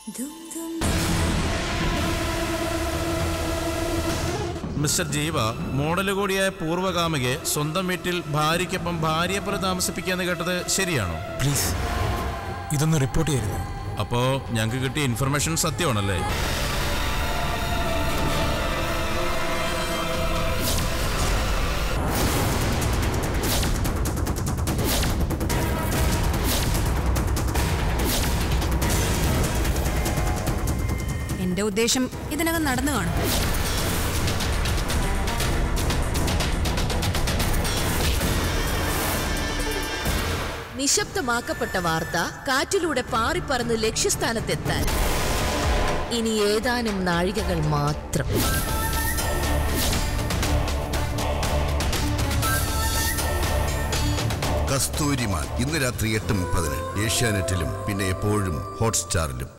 mister ജീവ model കൂടിയായ പൂർവ്വകാമികയെ സ്വന്തം വീട്ടിൽ ഭാര്യയ്ക്കൊപ്പം ഭാര്യയെ പോലെ താമസിപ്പിക്കാന്ന് കേട്ടത് ശരിയാണോ പ്ലീസ് ഇതൊന്ന് റിപ്പോർട്ട് ചെയ്യരുത് അപ്പോ ഞങ്ങൾക്ക് കിട്ടിയ ഇൻഫർമേഷൻ സത്യമാണല്ലേ എന്റെ ഉദ്ദേശം ഇതിനകം നടന്നു കാണും നിശബ്ദമാക്കപ്പെട്ട വാർത്ത കാറ്റിലൂടെ പാറിപ്പറന്ന് ലക്ഷ്യസ്ഥാനത്തെത്താൻ ഇനി ഏതാനും നാഴികകൾ മാത്രം കസ്തൂരിമാൻ ഇന്ന് രാത്രി എട്ട് മുപ്പതിന് ഏഷ്യാനെറ്റിലും പിന്നെ എപ്പോഴും ഹോട്ട്സ്റ്റാറിലും